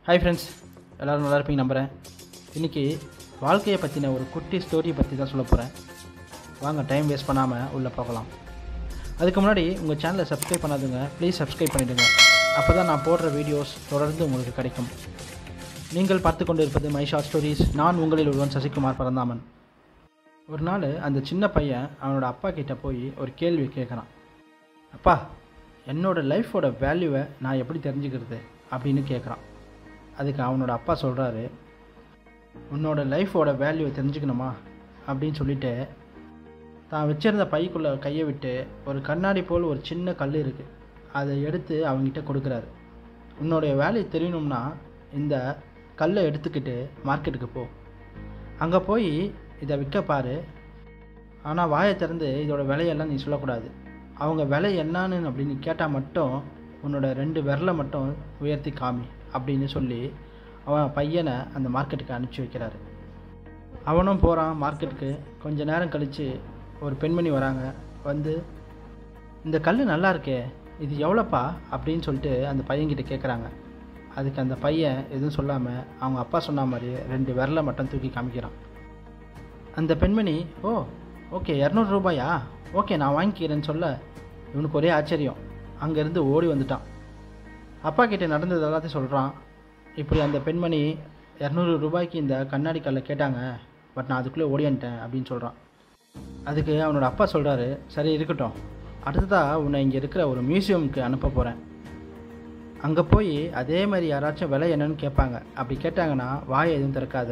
hi friends எல்லோரும் நல்லா இருப்பீங்க நம்புகிறேன் இன்றைக்கி வாழ்க்கையை பற்றின ஒரு குட்டி ஸ்டோரி பற்றி தான் சொல்ல போகிறேன் வாங்க டைம் வேஸ்ட் பண்ணாமல் உள்ளே போகலாம் அதுக்கு முன்னாடி உங்கள் சேனலை சப்ஸ்கிரைப் பண்ணாதுங்க ப்ளீஸ் சப்ஸ்கிரைப் பண்ணிவிடுங்க அப்போ தான் நான் போடுற வீடியோஸ் தொடர்ந்து உங்களுக்கு கிடைக்கும் நீங்கள் பார்த்து கொண்டு இருப்பது மை ஷார்ட் ஸ்டோரிஸ் நான் உங்களில் ஒருவன் சசிகுமார் பரந்தாமன் ஒரு நாள் அந்த சின்ன பையன் அவனோட அப்பா கிட்ட போய் ஒரு கேள்வி கேட்குறான் அப்பா என்னோட லைஃபோட வேல்யூவை நான் எப்படி தெரிஞ்சுக்கிறது அப்படின்னு கேட்குறான் அதுக்கு அவனோட அப்பா சொல்கிறாரு உன்னோட லைஃபோட வேல்யூவை தெரிஞ்சுக்கணுமா அப்படின்னு சொல்லிட்டு தான் வச்சிருந்த பைக்குள்ளே கையை விட்டு ஒரு கண்ணாடி போல் ஒரு சின்ன கல் இருக்குது அதை எடுத்து அவங்ககிட்ட கொடுக்குறாரு உன்னுடைய வேல்யூ தெரியணும்னா இந்த கல்லை எடுத்துக்கிட்டு மார்க்கெட்டுக்கு போ அங்கே போய் இதை விற்க பாரு ஆனால் வாயை திறந்து இதோட விலையெல்லாம் நீ சொல்லக்கூடாது அவங்க விலை என்னான்னு அப்படின்னு கேட்டால் மட்டும் உன்னோட ரெண்டு விரலை மட்டும் உயர்த்தி காமி அப்படின்னு சொல்லி அவன் பையனை அந்த மார்க்கெட்டுக்கு அனுப்பிச்சி வைக்கிறாரு அவனும் போகிறான் மார்க்கெட்டுக்கு கொஞ்ச நேரம் கழித்து ஒரு பெண்மணி வராங்க வந்து இந்த கல் நல்லா இருக்கே இது எவ்வளோப்பா அப்படின்னு சொல்லிட்டு அந்த பையன்கிட்ட கேட்குறாங்க அதுக்கு அந்த பையன் எதுவும் சொல்லாமல் அவங்க அப்பா சொன்ன மாதிரி ரெண்டு விரலை மட்டும் தூக்கி காமிக்கிறான் அந்த பெண்மணி ஓ ஓகே இரநூறு ரூபாயா ஓகே நான் வாங்கிக்கிறேன்னு சொல்ல இவனுக்கு ஒரே ஆச்சரியம் அங்கேருந்து ஓடி வந்துட்டான் அப்பா கிட்ட நடந்தது எல்லாத்தையும் சொல்கிறான் இப்படி அந்த பெண்மணி இரநூறு ரூபாய்க்கு இந்த கண்ணாடி கல்லை கேட்டாங்க பட் நான் அதுக்குள்ளே ஓடியான்ட்டேன் அப்படின்னு சொல்கிறான் அதுக்கு அவனோட அப்பா சொல்கிறாரு சரி இருக்கட்டும் அடுத்ததாக உன்னை இங்கே இருக்கிற ஒரு மியூசியமுக்கு அனுப்ப போகிறேன் அங்கே போய் அதே மாதிரி யாராச்சும் விலை என்னன்னு கேட்பாங்க அப்படி கேட்டாங்கன்னா வாயை எதுவும் திறக்காத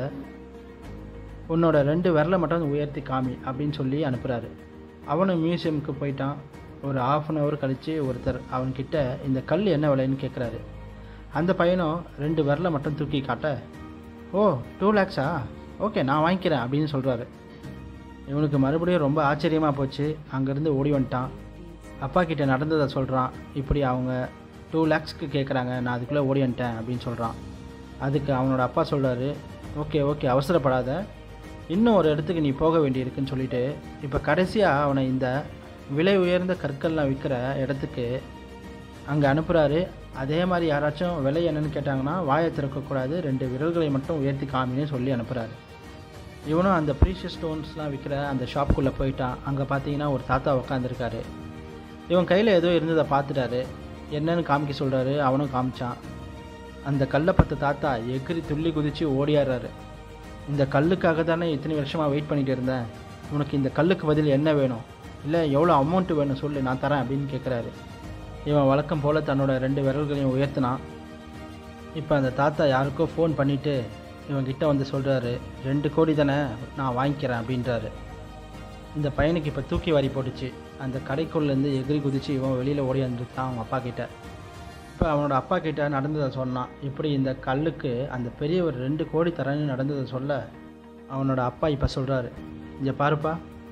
உன்னோட ரெண்டு விரலை மட்டும் உயர்த்தி காமி அப்படின்னு சொல்லி அனுப்புகிறாரு அவனும் மியூசியமுக்கு போயிட்டான் ஒரு ஆஃப் அன் ஹவர் கழித்து ஒருத்தர் அவன்கிட்ட இந்த கல் என்ன விலைன்னு கேட்குறாரு அந்த பையனும் ரெண்டு விரலை மட்டும் தூக்கி காட்ட ஓ டூ லேக்ஸா ஓகே நான் வாங்கிக்கிறேன் அப்படின்னு சொல்கிறாரு இவனுக்கு மறுபடியும் ரொம்ப ஆச்சரியமாக போச்சு அங்கேருந்து ஓடி வந்துட்டான் அப்பா கிட்ட நடந்ததை சொல்கிறான் இப்படி அவங்க டூ லேக்ஸ்க்கு கேட்குறாங்க நான் அதுக்குள்ளே ஓடி வந்துட்டேன் அப்படின்னு சொல்கிறான் அதுக்கு அவனோட அப்பா சொல்கிறாரு ஓகே ஓகே அவசரப்படாத இன்னும் ஒரு இடத்துக்கு நீ போக வேண்டியிருக்குன்னு சொல்லிட்டு இப்போ கடைசியாக அவனை இந்த விலை உயர்ந்த கற்கள்லாம் விற்கிற இடத்துக்கு அங்கே அனுப்புகிறாரு அதே மாதிரி யாராச்சும் விலை என்னன்னு கேட்டாங்கன்னா வாயை திறக்கக்கூடாது ரெண்டு விரல்களை மட்டும் உயர்த்தி காமின்னு சொல்லி அனுப்புகிறாரு இவனும் அந்த ப்ரீஷியஸ் ஸ்டோன்ஸ்லாம் விற்கிற அந்த ஷாப்புக்குள்ளே போயிட்டான் அங்கே பார்த்தீங்கன்னா ஒரு தாத்தா உட்காந்துருக்காரு இவன் கையில் ஏதோ இருந்ததை பார்த்துட்டாரு என்னன்னு காமிக்க சொல்கிறாரு அவனும் காமிச்சான் அந்த கல்லை பார்த்த தாத்தா எகிரி துள்ளி குதித்து ஓடியாடுறாரு இந்த கல்லுக்காக தானே இத்தனை வருஷமாக வெயிட் பண்ணிட்டு இருந்தேன் உனக்கு இந்த கல்லுக்கு பதில் என்ன வேணும் இல்லை எவ்வளோ அமௌண்ட்டு வேணும் சொல்லு நான் தரேன் அப்படின்னு கேட்குறாரு இவன் வழக்கம் போல் தன்னோட ரெண்டு விரல்களையும் உயர்த்தினான் இப்போ அந்த தாத்தா யாருக்கோ ஃபோன் பண்ணிவிட்டு இவன்கிட்ட வந்து சொல்கிறாரு ரெண்டு கோடி தானே நான் வாங்கிக்கிறேன் அப்படின்றாரு இந்த பையனுக்கு இப்போ தூக்கி வாரி போட்டுச்சு அந்த கடைக்குள்ளேருந்து எகிரி குதிச்சு இவன் வெளியில் ஓடி வந்துட்டான் அவங்க அப்பா கிட்ட இப்போ அவனோட அப்பா கிட்ட நடந்ததை சொன்னான் இப்படி இந்த கல்லுக்கு அந்த பெரியவர் ரெண்டு கோடி தரேன்னு நடந்ததை சொல்ல அவனோட அப்பா இப்போ சொல்கிறாரு இங்கே பாருப்பா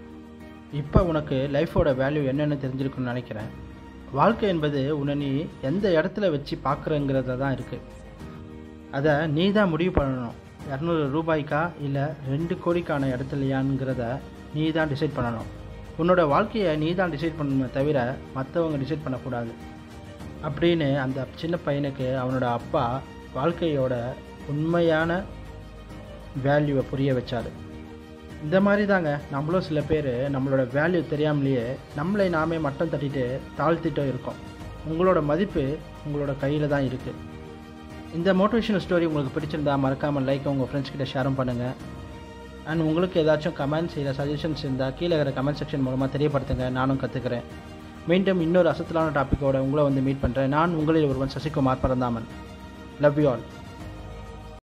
இப்போ உனக்கு லைஃபோட வேல்யூ என்னென்னு தெரிஞ்சிருக்குன்னு நினைக்கிறேன் வாழ்க்கை என்பது உன்னை நீ எந்த இடத்துல வச்சு பார்க்குறங்கிறத தான் இருக்குது அதை நீ தான் முடிவு பண்ணணும் இரநூறு ரூபாய்க்கா இல்லை ரெண்டு கோடிக்கான இடத்துலையாங்கிறத நீ தான் டிசைட் பண்ணணும் உன்னோட வாழ்க்கையை நீ தான் டிசைட் பண்ணணுமே தவிர மற்றவங்க டிசைட் பண்ணக்கூடாது அப்படின்னு அந்த சின்ன பையனுக்கு அவனோட அப்பா வாழ்க்கையோட உண்மையான வேல்யூவை புரிய வச்சார் இந்த மாதிரி தாங்க நம்மளும் சில பேர் நம்மளோட வேல்யூ தெரியாமலேயே நம்மளை நாமே மட்டம் தட்டிட்டு தாழ்த்திட்டும் இருக்கோம் உங்களோட மதிப்பு உங்களோட கையில் தான் இருக்குது இந்த மோட்டிவேஷனல் ஸ்டோரி உங்களுக்கு பிடிச்சிருந்தா மறக்காமல் லைக் உங்கள் ஃப்ரெண்ட்ஸ் கிட்ட ஷேரும் பண்ணுங்கள் அண்ட் உங்களுக்கு ஏதாச்சும் கமெண்ட்ஸ் இல்லை சஜஷன்ஸ் இருந்தால் கீழே இருக்கிற கமெண்ட் செக்ஷன் மூலமாக தெரியப்படுத்துங்க நானும் கற்றுக்கிறேன் மீண்டும் இன்னொரு அசத்தலான டாப்பிக்கோட உங்களை வந்து மீட் பண்ணுறேன் நான் உங்களில் ஒருவன் Sasikumar Paranthaman love you all